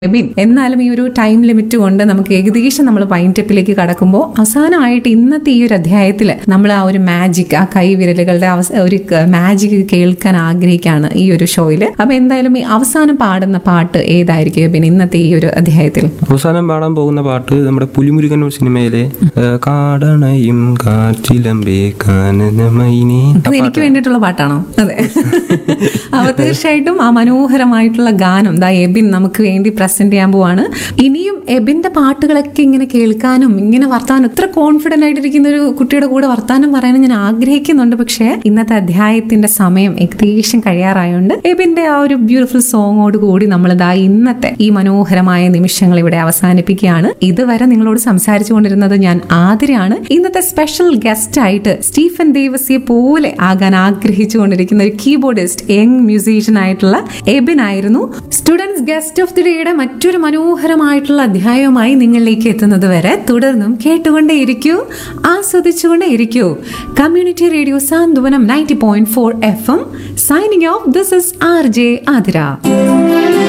bin എന്നാലും ഈ ഒരു ടൈം ലിമിറ്റ് കൊണ്ട് നമുക്ക് ഏകദേശം നമ്മൾ പൈൻറ്റപ്പിലേക്ക് കടക്കുമ്പോൾ അവസാനമായിട്ട് ഇന്നത്തെ ഈ ഒരു അധ്യായത്തിൽ നമ്മൾ ആ ഒരു മാജിക് ആ കൈവിരലുകളുടെ അവസ- ഒരു മാജിക് കേൾക്കാൻ ആഗ്രഹിക്കുകയാണ് ഈ ഒരു ഷോയിൽ അപ്പൊ എന്തായാലും ഈ അവസാനം പാടുന്ന പാട്ട് ഏതായിരിക്കും പിന്നെ ഇന്നത്തെ ഈ ഒരു അധ്യായത്തിൽ അവസാനം പാടാൻ പോകുന്ന പാട്ട് നമ്മുടെ പുലിമുരുകൻ സിനിമയിലെ ഏ, കാടണയും കാറ്റിലമ്പേ കാനനമൈനി അത് എനിക്ക് വേണ്ടിയിട്ടുള്ള പാട്ടാണോ അതെ അപ്പൊ തീർച്ചയായിട്ടും ആ മനോഹരമായിട്ടുള്ള ഗാനം ദാ എബിൻ നമുക്ക് വേണ്ടി പ്രസന്റ് ചെയ്യാൻ പോവാണ് ഇനിയും എബിന്റെ പാട്ടുകളൊക്കെ ഇങ്ങനെ കേൾക്കാനും ഇങ്ങനെ വർത്താനം ഇത്ര കോൺഫിഡന്റ് ആയിട്ടിരിക്കുന്ന ഒരു കുട്ടിയുടെ കൂടെ വർത്താനം പറയാനും ഞാൻ ആഗ്രഹിക്കുന്നുണ്ട് പക്ഷേ ഇന്നത്തെ അധ്യായത്തിന്റെ സമയം ഏകദേശം കഴിയാറായോണ്ട് എബിന്റെ ആ ഒരു ബ്യൂട്ടിഫുൾ സോങ്ങോട് കൂടി നമ്മൾ ദാ ഇന്നത്തെ ഈ മനോഹരമായ നിമിഷങ്ങൾ ഇവിടെ അവസാനിപ്പിക്കുകയാണ് ഇതുവരെ നിങ്ങളോട് സംസാരിച്ചു കൊണ്ടിരുന്നത് ഞാൻ ആതിരയാണ് ഇന്നത്തെ സ്പെഷ്യൽ ഗസ്റ്റ് ആയിട്ട് സ്റ്റീഫൻ ദേവസിയെ പോലെ ആകാൻ ആഗ്രഹിച്ചുകൊണ്ടിരിക്കുന്ന ഒരു കീബോർഡിസ്റ്റ് യങ് മ്യൂസീഷ്യൻ ആയിട്ടുള്ള എബിൻ ആയിരുന്നു സ്റ്റുഡൻസ് ഗസ്റ്റ് ഓഫ് ദി ഡേയുടെ മറ്റൊരു മനോഹരമായിട്ടുള്ള അധ്യായവുമായി നിങ്ങളിലേക്ക് എത്തുന്നത് വരെ തുടർന്നും കേട്ടുകൊണ്ടേയിരിക്കൂ ആസ്വദിച്ചുകൊണ്ടേയിരിക്കൂ community radio Santhwanam ninety point four F M signing off this is R J Athira